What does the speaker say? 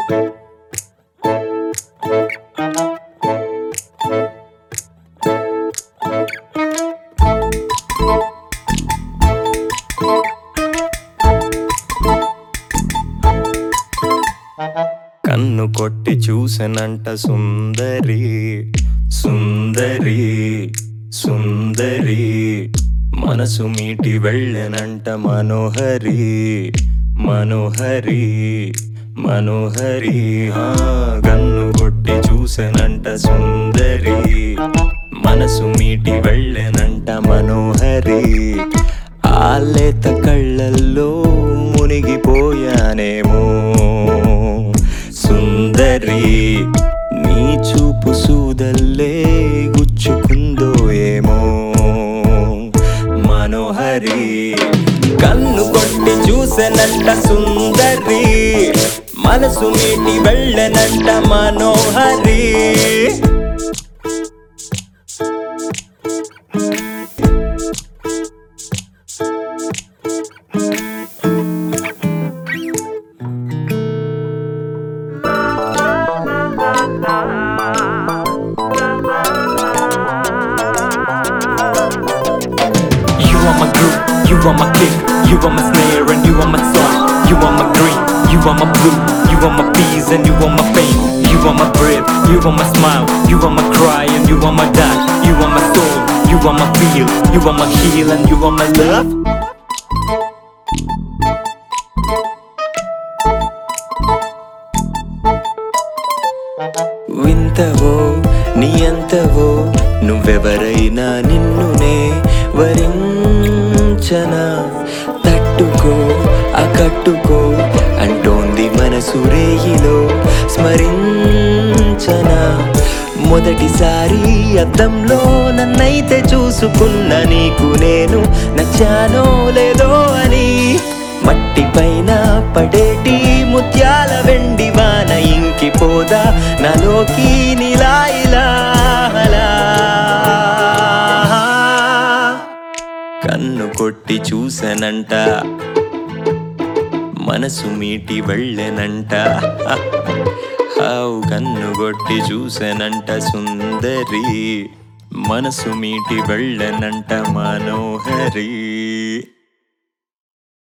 కన్ను కొట్టి చూసెనంట సుందరి సుందరి సుందరి మనసు మీటి వెళ్ళెనంట మనోహరి మనోహరి మనోహరి ఆ, కన్ను కొట్టి చూసెనంట సుందరి మనసు మీటి వెళ్ళెనంట మనోహరి ఆ లేత కళ్ళల్లో మునిగిపోయానేమో సుందరి నీ చూపు సూదల్లే గుచ్చుకుందో ఏమో మనోహరి కన్ను కొట్టి చూసెనంట సుందరి మనసు మీటి వెళ్ళనంట మనోహరి You are my groove, you are my kick, you are my snare and you are my song. You are my green, you are my blue, you are my peace and you are my pain. You are my breath, you are my smile, you are my cry and you are my die. You are my soul, you are my feel, you are my heal and you are my love. వింతవో నీ అంతవో నువ్వెవరైనా నిన్నునే వరించనా తట్టుకో అకట్టుకో అంటోంది మనసు రేయిలో స్మరించనా మొదటిసారి అద్దంలో నన్నైతే చూసుకున్న నీకు నేను నచ్చానో లేదో అని మట్టి పైన పడేటి ముత్యాల వెండి వాన ఇంకిపోదా నాలోకి నీలా ఇలా అలా. కన్ను కొట్టి చూసనంట మనసు మీటి వెళ్ళెనంట హావు కన్ను కొట్టి చూసెనంట సుందరి మనసు మీటి వెళ్ళెనంట మనోహరి